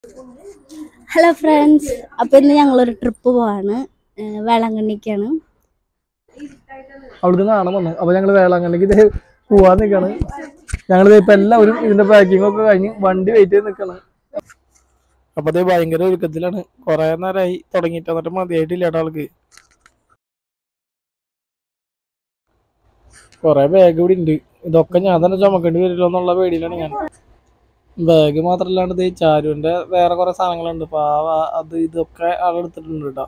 Hello friends അപ്പോൾ ഇന്ന് ഞങ്ങളൊരു ട്രിപ്പ് പോവാണ് ഏഹ് വേളാങ്കണ്ണിക്കാണ് അവിടുന്ന് കാണാൻ വന്നു അപ്പൊ ഞങ്ങള് വേളാങ്കണ്ണിക്ക് ഇത് പോവാൻ നിക്കാണ് ഞങ്ങളിത് ഇപ്പൊ എല്ലാവരും ഇതിന്റെ പാക്കിംഗ് ഒക്കെ കഴിഞ്ഞ് വണ്ടി വെയിറ്റ് ചെയ്ത് നിക്കാണ് അപ്പൊ അത് ഭയങ്കര ഒരുക്കത്തിലാണ് കൊറേ നേരമായി തുടങ്ങിയിട്ട് എന്നിട്ട് മതിയായിട്ടില്ല കേട്ടോ ആൾക്ക് കൊറേ ബാഗ് ഇവിടെ ഉണ്ട് ഇതൊക്കെ ഞാൻ തന്നെ ചുമക്കേണ്ടി വരില്ലോ എന്നുള്ള പേടിയിലാണ് ഞാൻ ബാഗ് മാത്രല്ലാണ്ട് ഇത് ചാരുവിന്റെ വേറെ കുറെ സാധനങ്ങളുണ്ട് പാവ അത് ഇതൊക്കെ ആളെടുത്തിട്ടുണ്ട് കേട്ടോ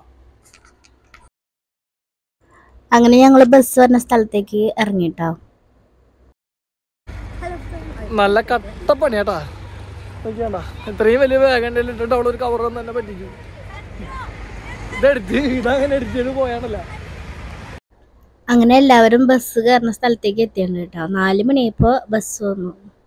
അങ്ങനെ ഞങ്ങൾ ബസ് വരുന്ന സ്ഥലത്തേക്ക് ഇറങ്ങിട്ടോ നല്ല കട്ട പണിയാട്ടാ നോക്കിയാണ്ടാ ഇത്രയും വലിയ ബാഗ് എൻ്റെ ഇട്ടിട്ട് അവളൊരു കവർ തന്നെ പറ്റിച്ചു ഇതെടുത്ത് ഇതങ്ങനെ എടുത്തിട്ട് പോയാണല്ല അങ്ങനെ എല്ലാവരും ബസ് കയറുന്ന സ്ഥലത്തേക്ക് എത്തിയാണ് കേട്ടോ നാല് മണിയായപ്പോൾ ബസ് വന്നു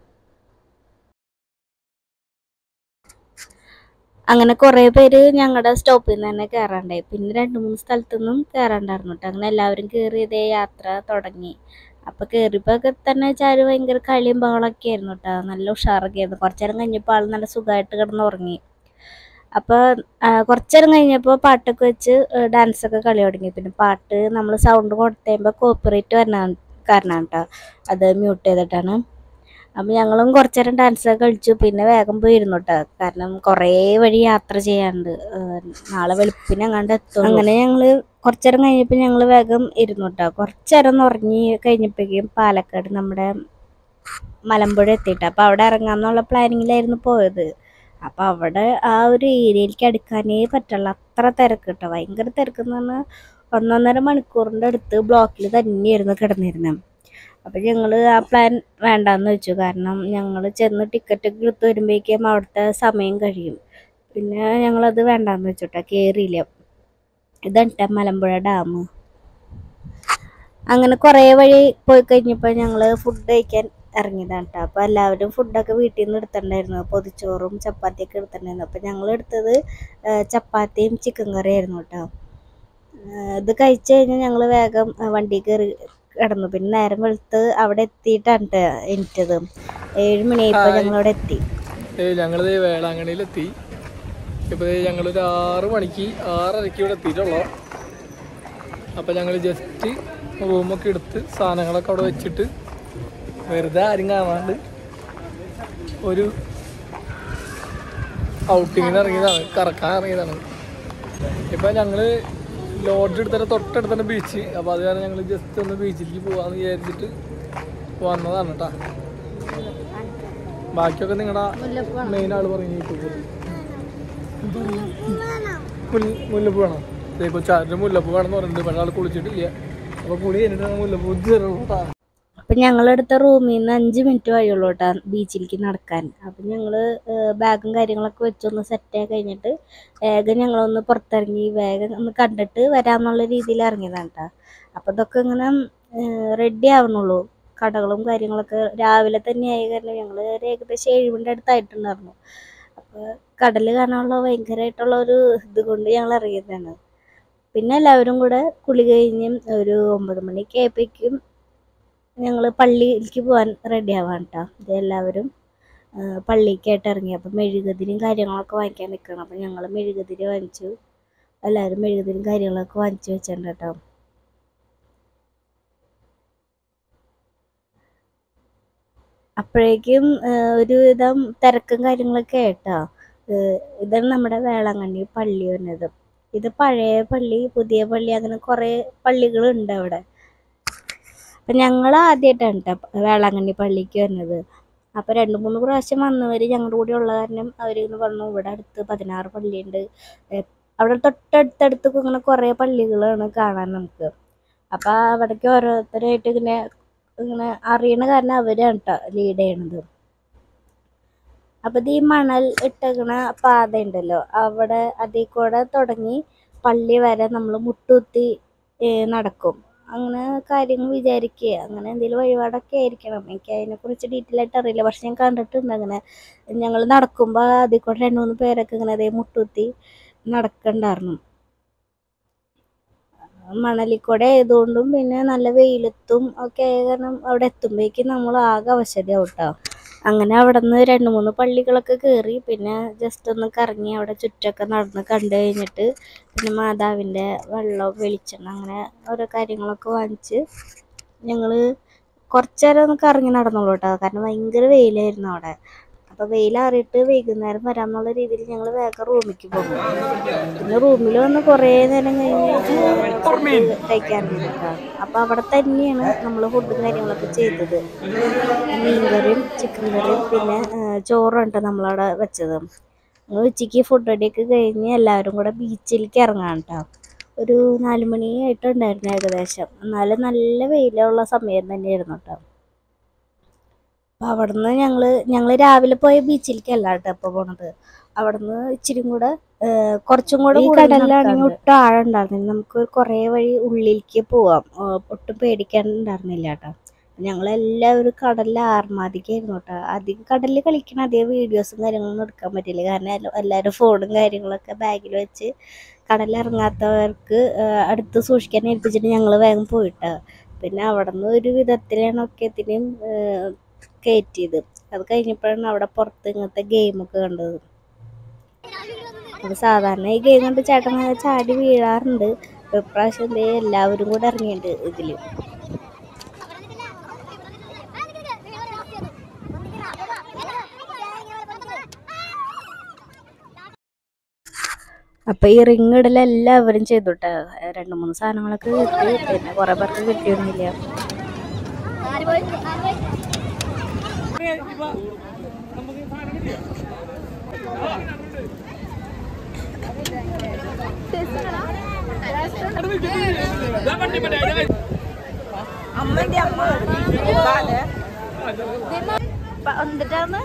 അങ്ങനെ കുറേ പേര് ഞങ്ങളുടെ സ്റ്റോപ്പിൽ നിന്ന് തന്നെ കയറാണ്ടായി പിന്നെ രണ്ട് മൂന്ന് സ്ഥലത്തുനിന്നും കയറാണ്ടായിരുന്നു കേട്ടോ അങ്ങനെ എല്ലാവരും കയറി ഇതേ യാത്ര തുടങ്ങി അപ്പൊ കയറിയപ്പോൾ തന്നെ ചാരു ഭയങ്കര കളിയും ബഹളമൊക്കെ ആയിരുന്നു കേട്ടോ നല്ല ഉഷാറൊക്കെ ആയിരുന്നു കുറച്ചു നേരം കഴിഞ്ഞപ്പോൾ ആൾ നല്ല സുഖമായിട്ട് കിടന്ന് ഉറങ്ങി അപ്പോൾ കുറച്ചു നേരം കഴിഞ്ഞപ്പോൾ പാട്ടൊക്കെ വെച്ച് ഡാൻസ് ഒക്കെ കളി തുടങ്ങി പിന്നെ പാട്ട് നമ്മൾ സൗണ്ട് കൊടുത്തു കഴിയുമ്പോൾ കോപ്പിറൈറ്റ് വരണ കാരണമാണ് കേട്ടോ അത് മ്യൂട്ട് ചെയ്തിട്ടാണ് അപ്പം ഞങ്ങളും കുറച്ചു നേരം ഡാൻസ് ഒക്കെ കളിച്ചു പിന്നെ വേഗം പോയി ഇരുന്നു കേട്ടോ കാരണം കുറേ വഴി യാത്ര ചെയ്യാനുണ്ട് ഏഹ് നാളെ വെളുപ്പിന് അങ്ങാണ്ട് എത്തും അങ്ങനെ ഞങ്ങൾ കുറച്ചു നേരം കഴിഞ്ഞപ്പോൾ ഞങ്ങൾ വേഗം ഇരുന്നു കേട്ടോ കുറച്ചു നേരം ഒന്ന് ഉറങ്ങി കഴിഞ്ഞപ്പോഴേക്കും പാലക്കാട് നമ്മുടെ മലമ്പുഴ എത്തിയിട്ട് അപ്പോൾ അവിടെ ഇറങ്ങാമെന്നുള്ള പ്ലാനിങ്ങിലായിരുന്നു പോയത് അപ്പോൾ അവിടെ ആ ഒരു ഏരിയയിലേക്ക് അടുക്കാനേ പറ്റുള്ള അത്ര തിരക്ക് കേട്ടോ ഭയങ്കര തിരക്കെന്ന് പറഞ്ഞാൽ ഒന്നൊന്നര മണിക്കൂറിൻ്റെ അടുത്ത് ബ്ലോക്കിൽ തന്നെയായിരുന്നു കിടന്നിരുന്നത് അപ്പം ഞങ്ങൾ ആ പ്ലാൻ വേണ്ടാന്ന് വെച്ചു കാരണം ഞങ്ങൾ ചെന്ന് ടിക്കറ്റ് ഒക്കെ എടുത്ത് വരുമ്പോഴേക്കും അവിടുത്തെ സമയം കഴിയും പിന്നെ ഞങ്ങളത് വേണ്ടാന്ന് വെച്ചു കേട്ടോ കയറിയില്ല ഇതാണ് മലമ്പുഴ ഡാം അങ്ങനെ കുറേ വഴി പോയി കഴിഞ്ഞപ്പോൾ ഞങ്ങൾ ഫുഡ് കഴിക്കാൻ ഇറങ്ങിയതാണ് കേട്ടോ അപ്പോൾ എല്ലാവരും ഫുഡൊക്കെ വീട്ടിൽ നിന്ന് എടുത്തിട്ടുണ്ടായിരുന്നു പൊതിച്ചോറും ചപ്പാത്തിയൊക്കെ എടുത്തിട്ടുണ്ടായിരുന്നു അപ്പോൾ ഞങ്ങൾ എടുത്തത് ആ, ചപ്പാത്തിയും ചിക്കൻ കറിയായിരുന്നു കേട്ടോ ആ, ഇത് കഴിച്ച് കഴിഞ്ഞാൽ ഞങ്ങൾ വേഗം ആ, വണ്ടി കയറി കിടന്നു പിന്നെ നേരം വെളുത്ത് അവിടെ എത്തിയിട്ടാണ് ട്ടോ എനിക്കത് ഏഴ് മണിയായപ്പോൾ ഹായ്. ഞങ്ങൾ അവിടെ എത്തി ഏയ് ഞങ്ങളിത് വേളാങ്കണ്ണിയിലെത്തി ഇപ്പൊ ദേ ഞങ്ങളൊരു ആറ് മണിക്ക് ആറരയ്ക്ക് ഇവിടെ എത്തിയിട്ടുള്ളൂ അപ്പൊ ഞങ്ങൾ ജസ്റ്റ് റൂമൊക്കെ എടുത്ത് സാധനങ്ങളൊക്കെ അവിടെ വെച്ചിട്ട് വെറുതെ ആരും കാണാണ്ട് ഒരു ഔട്ടിങ്ങിന് ഇറങ്ങിയതാണ് കറക്കാൻ ഇറങ്ങിയതാണ് ഇപ്പൊ ഞങ്ങള് ലോഡ്ജ് എടുത്തിട്ട് തൊട്ടടുത്തന്നെ ബീച്ച് അപ്പൊ അത് കാരണം ഞങ്ങൾ ജസ്റ്റ് ഒന്ന് ബീച്ചിലേക്ക് പോവാന്ന് വിചാരിച്ചിട്ട് വന്നതാണ് കേട്ടാ ബാക്കിയൊക്കെ നിങ്ങളുടെ മെയിൻ ആള് പറഞ്ഞു മുല്ലപ്പൂ വേണം ഇതേ കൊച്ചാറിന് മുല്ലപ്പൂ വേണമെന്ന് പറഞ്ഞിട്ടുണ്ട് പക്ഷെ ആൾ കുളിച്ചിട്ടില്ല അപ്പൊ കുളി കഴിഞ്ഞിട്ട് മുല്ലപ്പൂ തരുള്ളൂ കേട്ടാ അപ്പം ഞങ്ങളെടുത്ത റൂമിൽ നിന്ന് അഞ്ച് മിനിറ്റ് വഴിയുള്ളൂ കേട്ടോ ബീച്ചിലേക്ക് നടക്കാൻ അപ്പം ഞങ്ങൾ ബാഗും കാര്യങ്ങളൊക്കെ വെച്ചൊന്ന് സെറ്റായി കഴിഞ്ഞിട്ട് വേഗം ഞങ്ങളൊന്ന് പുറത്തിറങ്ങി വേഗം ഒന്ന് കണ്ടിട്ട് വരാമെന്നുള്ള രീതിയിൽ ഇറങ്ങിയതാണ് കേട്ടോ അപ്പം ഇതൊക്കെ ഇങ്ങനെ റെഡി ആവണുള്ളൂ കടകളും കാര്യങ്ങളൊക്കെ രാവിലെ തന്നെ ആയി കാരണം ഞങ്ങൾ ഒരു ഏകദേശം ഏഴ് മണിൻ്റെ അടുത്തായിട്ടുണ്ടായിരുന്നു അപ്പോൾ കടൽ കാണാനുള്ള ഭയങ്കരമായിട്ടുള്ള ഒരു ഇത് കൊണ്ട് ഞങ്ങൾ ഇറങ്ങിയതാണ് പിന്നെ എല്ലാവരും കൂടെ കുളി കഴിഞ്ഞ് ഒരു ഒമ്പത് മണിയൊക്കെ ആയപ്പോഴേക്കും ഞങ്ങൾ പള്ളിയിലേക്ക് പോകാൻ റെഡി ആവാൻ കേട്ടോ ഇത് എല്ലാവരും ആ, പള്ളിക്കായിട്ട് ഇറങ്ങി അപ്പം മെഴുകുതിരിയും കാര്യങ്ങളൊക്കെ വാങ്ങിക്കാൻ നിൽക്കണം അപ്പം ഞങ്ങൾ മെഴുകുതിരി വാങ്ങിച്ചു എല്ലാവരും മെഴുകുതിരിയും കാര്യങ്ങളൊക്കെ വാങ്ങിച്ചു വെച്ചിട്ടുണ്ട് കേട്ടോ അപ്പോഴേക്കും ആ, ഒരു വിധം തിരക്കും കാര്യങ്ങളൊക്കെ ആയിട്ടോ ഇതാണ് നമ്മുടെ വേളാങ്കണ്ണി പള്ളി വരുന്നത് ഇത് പഴയ പള്ളി പുതിയ പള്ളി അങ്ങനെ കുറേ പള്ളികളുണ്ട് അവിടെ അപ്പം ഞങ്ങൾ ആദ്യമായിട്ടാണ് കേട്ടോ വേളാങ്കണ്ണി പള്ളിക്ക് വരുന്നത് അപ്പോൾ രണ്ട് മൂന്ന് പ്രാവശ്യം വന്നവർ ഞങ്ങളുടെ കൂടെ ഉള്ള കാരണം അവരിങ്ങനെ പറഞ്ഞു ഇവിടെ അടുത്ത് പതിനാറ് പള്ളിയുണ്ട് ഏ, അവിടെ തൊട്ടടുത്തടുത്ത് ഇങ്ങനെ കുറേ പള്ളികളാണ് കാണാൻ നമുക്ക് അപ്പോൾ അവിടേക്ക് ഓരോരുത്തരായിട്ട് ഇങ്ങനെ ഇങ്ങനെ അറിയണ കാരണം അവരാണ് കേട്ടോ ലീഡ് ചെയ്യണത് അപ്പോൾ ഇത് ഈ മണൽ ഇട്ടേക്കണ പാത ഉണ്ടല്ലോ അവിടെ അതിൽ കൂടെ തുടങ്ങി പള്ളി വരെ നമ്മൾ മുട്ടുകുത്തി ഏ, നടക്കും അങ്ങനെ കാര്യങ്ങൾ വിചാരിക്കുക അങ്ങനെ എന്തെങ്കിലും വഴിപാടൊക്കെ ആയിരിക്കണം എനിക്ക് അതിനെക്കുറിച്ച് ഡീറ്റെയിൽ ആയിട്ട് അറിയില്ല പക്ഷെ ഞാൻ കണ്ടിട്ടുണ്ട് അങ്ങനെ ഞങ്ങൾ നടക്കുമ്പോൾ അതിൽ കൂടെ രണ്ട് മൂന്ന് പേരൊക്കെ ഇങ്ങനെ അതേ മുട്ടുകുത്തി നടക്കണ്ടായിരുന്നു മണലിൽ കൂടെ ആയതുകൊണ്ടും പിന്നെ നല്ല വെയിലത്തും ഒക്കെ ആയ കാരണം അവിടെ എത്തുമ്പോഴേക്കും നമ്മൾ ആകെ അവശതയാവും കേട്ടോ അങ്ങനെ അവിടെ നിന്ന് രണ്ട് മൂന്ന് പള്ളികളൊക്കെ കയറി പിന്നെ ജസ്റ്റ് ഒന്ന് കറങ്ങി അവിടെ ചുറ്റൊക്കെ നടന്ന് കണ്ടു കഴിഞ്ഞിട്ട് പിന്നെ മാതാവിൻ്റെ വെള്ളം വെളിച്ചെണ്ണ അങ്ങനെ ഓരോ കാര്യങ്ങളൊക്കെ വാങ്ങിച്ച് ഞങ്ങൾ കുറച്ച് നേരം ഒന്ന് കറങ്ങി നടന്നുള്ളൂ കേട്ടോ കാരണം ഭയങ്കര വെയിലായിരുന്നു അവിടെ അപ്പോൾ വെയിലാറിയിട്ട് വൈകുന്നേരം വരാമെന്നുള്ള രീതിയിൽ ഞങ്ങൾ വേഗം റൂമിലേക്ക് പോകും പിന്നെ റൂമിൽ വന്ന് കുറേ നേരം കഴിഞ്ഞ് ഫുഡ് കഴിക്കാറുണ്ട് കേട്ടോ അപ്പോൾ അവിടെ തന്നെയാണ് നമ്മൾ ഫുഡും കാര്യങ്ങളൊക്കെ ചെയ്തത് മീൻകറിയും ചിക്കൻ കറിയും പിന്നെ ആ, ചോറും കേട്ടോ നമ്മളവിടെ വെച്ചത് ഞങ്ങൾ ഉച്ചയ്ക്ക് ഫുഡ് റെഡിയൊക്കെ കഴിഞ്ഞ് എല്ലാവരും കൂടെ ബീച്ചിലേക്ക് ഇറങ്ങാം കേട്ടോ ഒരു നാല് മണി ആയിട്ടുണ്ടായിരുന്നു ഏകദേശം എന്നാലും നല്ല വെയിലുള്ള സമയം തന്നെയായിരുന്നു കേട്ടോ അപ്പോൾ അവിടുന്ന് ഞങ്ങൾ ഞങ്ങൾ രാവിലെ പോയ ബീച്ചിലേക്കല്ല കേട്ടോ ഇപ്പോൾ പോണത് അവിടുന്ന് ഇച്ചിരി കൂടെ ആ, കുറച്ചും കൂടെ ഈ കടലിലാണെങ്കിൽ ഒട്ടും ആഴം ഉണ്ടായിരുന്നില്ല നമുക്ക് കുറേ വഴി ഉള്ളിലേക്ക് പോവാം ആ, ഒട്ടും പേടിക്കാനുണ്ടായിരുന്നില്ല കേട്ടോ ഞങ്ങളെല്ലാവരും കടലിൽ ആർമാദിക്കായിരുന്നു കേട്ടോ അധികം കടലിൽ കളിക്കണ അധികം വീഡിയോസും കാര്യങ്ങളൊന്നും എടുക്കാൻ പറ്റില്ല കാരണം എല്ലാ- എല്ലാവരും ഫോണും കാര്യങ്ങളൊക്കെ ബാഗിൽ വെച്ച് കടലിറങ്ങാത്തവർക്ക് അടുത്ത് സൂക്ഷിക്കാൻ ഏൽപ്പിച്ചിട്ട് ഞങ്ങൾ വേഗം പോയിട്ടാ പിന്നെ അവിടെ നിന്ന് ഒരു വിധത്തിലാണ് ഒക്കെ ഇതിനും കയറ്റിയത് അത് കഴിഞ്ഞപ്പോഴാണ് അവിടെ പുറത്ത് ഇങ്ങനത്തെ ഗെയിമൊക്കെ കണ്ടത് അത് സാധാരണ ഈ ഗെയിം കണ്ട് ചേട്ടൻ ഇങ്ങനെ ചാടി വീഴാറുണ്ട് ഇപ്പൊ ഇപ്രാവശ്യം ദേ എല്ലാവരും കൂടെ ഇറങ്ങിയിട്ടുണ്ട് ഇതില് അപ്പൊ ഈ റിങ് ഇടൽ എല്ലാവരും ചെയ്തു കേട്ടോ രണ്ട് മൂന്ന് സാധനങ്ങളൊക്കെ കിട്ടി പിന്നെ കുറെ പേർക്ക് കിട്ടിയൊന്നുമില്ല അമ്മന്റെ അമ്മ ഇതാണ്. എന്നിട്ടാണ്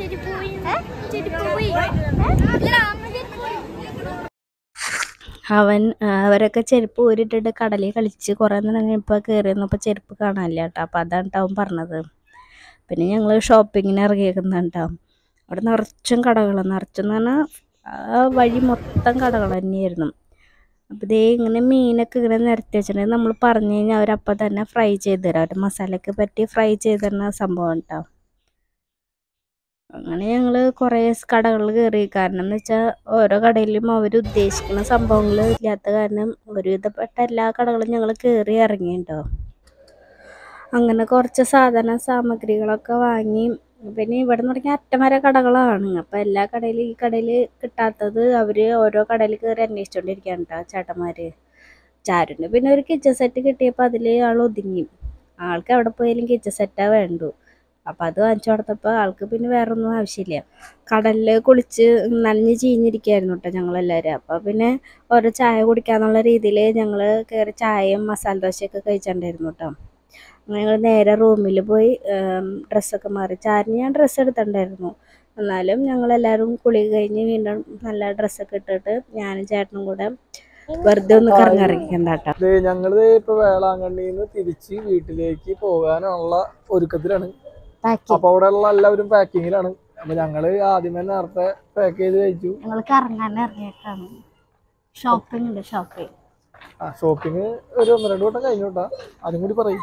അവൻ ആ, അവരൊക്കെ ചെരുപ്പ് ഊരിട്ടിട്ട് കടലിൽ കളിച്ച് കുറേ നേരം കഴിഞ്ഞപ്പോൾ കയറി വന്നപ്പോൾ ചെരുപ്പ് കാണാനില്ല കേട്ടോ അപ്പോൾ അതാണ് ട്ടോ അവൻ പറഞ്ഞത് പിന്നെ ഞങ്ങൾ ഷോപ്പിങ്ങിന് ഇറങ്ങിയേക്കുന്നുണ്ട് ട്ടോ അവിടെ നിറച്ചും കടകൾ നിറച്ചെന്ന് പറഞ്ഞാൽ ആ വഴി മൊത്തം കടകൾ തന്നെയായിരുന്നു അപ്പോൾ ഇതേ ഇങ്ങനെ മീനൊക്കെ ഇങ്ങനെ നിരത്തി വെച്ചിട്ടുണ്ടെങ്കിൽ നമ്മൾ പറഞ്ഞു കഴിഞ്ഞാൽ അവരപ്പം തന്നെ ഫ്രൈ ചെയ്ത് തരാം അവരുടെ മസാലയൊക്കെ പറ്റി ഫ്രൈ ചെയ്ത് തരുന്ന സംഭവം കേട്ടോ അങ്ങനെ ഞങ്ങൾ കുറേ കടകളിൽ കയറി കാരണം എന്ന് വെച്ചാൽ ഓരോ കടയിലും അവർ ഉദ്ദേശിക്കുന്ന സംഭവങ്ങൾ ഇല്ലാത്ത കാരണം ഒരുവിധപ്പെട്ട എല്ലാ കടകളും ഞങ്ങൾ കയറി ഇറങ്ങിയിട്ടോ അങ്ങനെ കുറച്ച് സാധന സാമഗ്രികളൊക്കെ വാങ്ങി പിന്നെ ഇവിടെ നിന്ന് തുടങ്ങിയ അറ്റം വരെ കടകളാണ് അപ്പോൾ എല്ലാ കടയിലും ഈ കടയിൽ കിട്ടാത്തത് അവർ ഓരോ കടയിൽ കയറി അന്വേഷിച്ചുകൊണ്ടിരിക്കുകയാണ് കേട്ടോ ചേട്ടന്മാർ ചാരുന് പിന്നെ ഒരു കിച്ചൺ സെറ്റ് കിട്ടിയപ്പോൾ അതിൽ ആൾ ഒതുങ്ങി ആൾക്ക് എവിടെ പോയാലും കിച്ചൺ സെറ്റാ വേണ്ടു അപ്പം അത് വാങ്ങിച്ചു കൊടുത്തപ്പോൾ ആൾക്ക് പിന്നെ വേറെ ഒന്നും ആവശ്യമില്ല കടലിൽ കുളിച്ച് നനഞ്ഞ് ചീഞ്ഞിരിക്കുകയായിരുന്നു കേട്ടോ ഞങ്ങളെല്ലാവരും അപ്പോൾ പിന്നെ ഓരോ ചായ കുടിക്കാന്നുള്ള രീതിയിൽ ഞങ്ങൾ കയറി ചായയും മസാല ദോശയൊക്കെ കഴിച്ചിട്ടുണ്ടായിരുന്നു കേട്ടോ അങ്ങനെ ഞങ്ങൾ നേരെ റൂമിൽ പോയി ഡ്രസ്സൊക്കെ മാറി ചാരിന് ഞാൻ ഡ്രസ്സ് എടുത്തിട്ടുണ്ടായിരുന്നു എന്നാലും ഞങ്ങളെല്ലാവരും കുളി കഴിഞ്ഞ് വീണ്ടും നല്ല ഡ്രസ്സൊക്കെ ഇട്ടിട്ട് ഞാനും ചേട്ടനും കൂടെ വെറുതെ ഒന്ന് കറങ്ങിറങ്ങിക്കണ്ട കേട്ടോ ദേ ഞങ്ങള് ഇപ്പൊ വേളാങ്കണ്ണിന്ന് തിരിച്ച് വീട്ടിലേക്ക് പോകാനുള്ള ഒരുക്കത്തിലാണ് അപ്പൊ അവിടെ ഉള്ള എല്ലാവരും പാക്കിങ്ങിലാണ് അപ്പൊ ഞങ്ങള് ആദ്യമേ നേരത്തെ പാക്ക് ചെയ്ത് കഴിച്ചു ഞങ്ങൾ കറങ്ങാൻ ഇറങ്ങിയിട്ടാണ് ഷോപ്പിംഗ് ഉണ്ട് ഷോപ്പിംഗ് ആ ഷോപ്പിംഗ് ഒരു ഒന്ന് രണ്ട് വട്ടം കഴിഞ്ഞു കേട്ടാ അതും കൂടി പറയും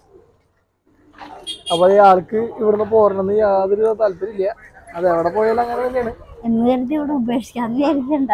അപ്പൊ ഈ ആൾക്ക് ഇവിടുന്ന് പോരണമെന്ന് യാതൊരു താല്പര്യമില്ല അത് എവിടെ പോയാലും അങ്ങനെ തന്നെയാണ് എന്ന് കരുതി ഇവിടെ ഉപേക്ഷിക്കാന്ന് വിചാരിക്കണ്ട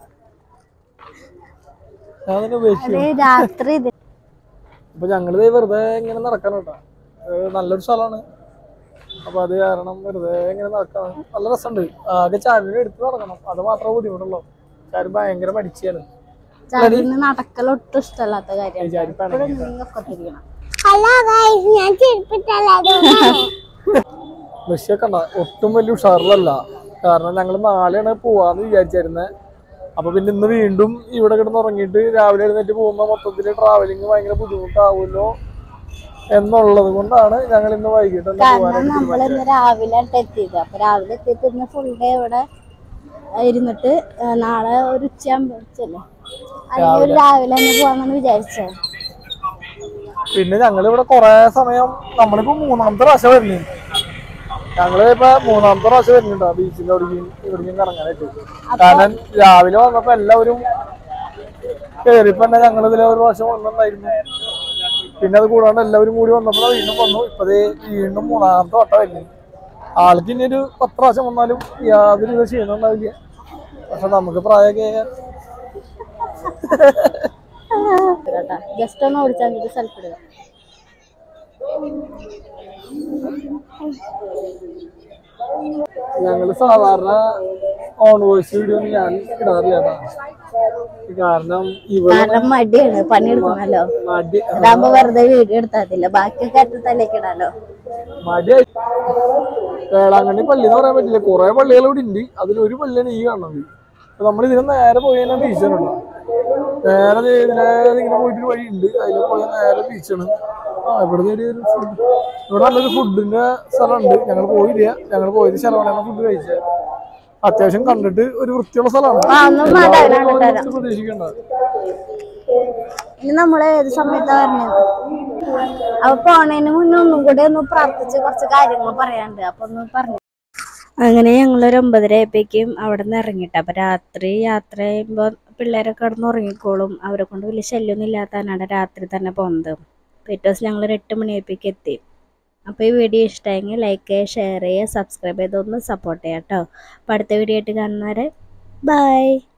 ഞാൻ തന്നെ ഉപേക്ഷിച്ചു അത് രാത്രി ഇത് അപ്പൊ ഞങ്ങള് ദേ വെറുതെ ഇങ്ങനെ നടക്കണം കേട്ടോ ഏഹ് നല്ലൊരു സ്ഥലമാണ് അപ്പൊ അത് കാരണം വെറുതെ ഇങ്ങനെ നടക്കണം നല്ല രസമുണ്ട് ആകെ ചാരിനെ എടുത്ത് നടക്കണം അത് മാത്രമേ ബുദ്ധിമുട്ടുള്ളൂ ചാരി ഭയങ്കര മടിച്ചാണ് ചാരിന് നടക്കലൊട്ടും ഇഷ്ടമല്ലാത്ത കാര്യമാണ് ചാരി എപ്പോഴും നീ ഒക്കത്തിരിക്കണം ഹലോ ഗൈസ് ഞാൻ ചെരുപ്പിട്ടല്ലോ മെസ്സിയൊക്കെ ഒട്ടും വലിയ ഉഷാറിലല്ല കാരണം ഞങ്ങൾ നാളെയാണ് പോവാന്ന് വിചാരിച്ചിരുന്നത് അപ്പൊ പിന്നെ ഇന്ന് വീണ്ടും ഇവിടെ കിടന്ന് ഉറങ്ങിയിട്ട് രാവിലെ എഴുന്നേറ്റ് പോകുമ്പോൾ മൊത്തത്തില് ട്രാവലിംഗ് ഭയങ്കര ബുദ്ധിമുട്ടാവുമല്ലോ എന്നുള്ളത് കൊണ്ടാണ് ഞങ്ങൾ ഇന്ന് വൈകിട്ട് തന്നെ കാരണം പോകാനായിട്ട് നമ്മൾ ഇന്ന് രാവിലെ ആയിട്ട് എത്തിയത് അപ്പൊ രാവിലെ എത്തിയിട്ട് ഇന്ന് ഫുൾ ഡേ ഇവിടെ ഇരുന്നിട്ട് ആ, നാളെ ഒരു ഉച്ചയാകുമ്പോ ഉച്ചല്ലേ അല്ലെങ്കിൽ ഒരു രാവിലെ തന്നെ പോവാന്നാണ് വിചാരിച്ചത് പിന്നെ ഞങ്ങൾ ഇവിടെ കൊറേ സമയം നമ്മളിപ്പോ മൂന്നാമത്തെ പ്രാവശ്യം വരുന്നേ ഞങ്ങള് ഇപ്പൊ മൂന്നാമത്തെ പ്രാവശ്യം വരുന്നുണ്ടോ ബീച്ചിന്റെ അവിടേക്കും ഇവിടേക്കും കറങ്ങാനായിട്ട് കാരണം രാവിലെ വന്നപ്പോ എല്ലാവരും കേറിയപ്പോ തന്നെ ഞങ്ങൾ ഇതിലെ ഒരു പ്രാവശ്യം വന്നിട്ടുണ്ടായിരുന്നു പിന്നെ അത് കൂടാണ്ട് എല്ലാവരും കൂടി വന്നപ്പോ വീണ്ടും വന്നു ഇപ്പൊ ദേ വീണ്ടും മൂന്നാമത്തെ വട്ടം വരുന്നു ആൾക്ക് ഇനി ഒരു പത്ത് പ്രാവശ്യം വന്നാലും യാതൊരു വിധ ക്ഷീണം ഉണ്ടാവില്ല പക്ഷെ നമുക്ക് പ്രായമൊക്കെ ആയാൽ കേട്ടാ ജസ്റ്റ് ഒന്ന് ഓടിച്ചാൽ മതി സെൽഫ് ഇടുക ഞങ്ങള് സാധാരണ ഓൺ വോയിസ് വീഡിയോ ഒന്നും ഞാൻ ഇടാറില്ല കേട്ടോ കാരണം ഇവിടെ കാരണം മടിയാണ് പണിയെടുക്കണല്ലോ മടി ഇതാകുമ്പോ വെറുതെ വീഡിയോ എടുത്താൽ മതില്ല ബാക്കിയൊക്കെ അറ്റ തലേക്ക് ഇടാലോ മടിയായി വേളാങ്കണ്ണി പള്ളി എന്ന് പറയാൻ പറ്റില്ല കുറെ പള്ളികൾ ഇവിടെ ഉണ്ട് അതിലൊരു പള്ളിയാണ് ഈ കാണുന്നത് അപ്പൊ നമ്മൾ ഇതിന് നേരെ പോയി കഴിഞ്ഞാൽ ബീച്ചാണുണ്ടോ നേരെ ദേ ഇതിലെ ഇങ്ങനെ പോയിട്ട് വഴി ഉണ്ട് അതിൽ പോയാൽ നേരെ ബീച്ചാണ് ആ ഇവിടെ ഒരു ഫുഡ് ഇവിടെ നല്ലൊരു ഫുഡിന്റെ സ്ഥലമുണ്ട് ഞങ്ങൾ പോയില്ല ഞങ്ങൾ പോയത് ശരവണ ഫുഡ് കഴിച്ചത് അത്യാവശ്യം കണ്ടിട്ട് ഒരു വൃത്തിയുള്ള സ്ഥലമാണ് ആ ഒന്ന് മാതാവിനെ കണ്ടിട്ട് വരാം പ്രതീക്ഷിക്കേണ്ട ഇനി നമ്മള് ഏത് സമയത്താ വരണത് അപ്പൊ പോണേന് മുന്നേ ഒന്നും കൂടെ ഒന്ന് പ്രാർത്ഥിച്ച് കുറച്ച് കാര്യങ്ങൾ പറയാനുണ്ട് അപ്പൊ ഒന്ന് പറഞ്ഞു അങ്ങനെ ഞങ്ങൾ ഒരു ഒമ്പതര ആയപ്പോഴേക്കും അവിടെ നിന്ന് ഇറങ്ങിയിട്ട് അപ്പൊ രാത്രി യാത്ര ചെയ്യുമ്പോൾ പിള്ളേരൊക്കെ കിടന്ന് ഉറങ്ങിക്കോളും അവരെ കൊണ്ട് വലിയ ശല്യമൊന്നും ഇല്ലാത്തതാണ് രാത്രി തന്നെ പോകുന്നത് പിറ്റേ ദിവസം ഞങ്ങൾ ഒരു എട്ട് മണിയായപ്പോഴേക്ക് എത്തി അപ്പോൾ ഈ വീഡിയോ ഇഷ്ടമായെങ്കിൽ ലൈക്ക് ചെയ്യുക ഷെയർ ചെയ്യുക സബ്സ്ക്രൈബ് ചെയ്തൊന്ന് സപ്പോർട്ട് ചെയ്യാം കേട്ടോ അപ്പോൾ അടുത്ത വീഡിയോ ആയിട്ട് കാണുന്നവരെ ബൈ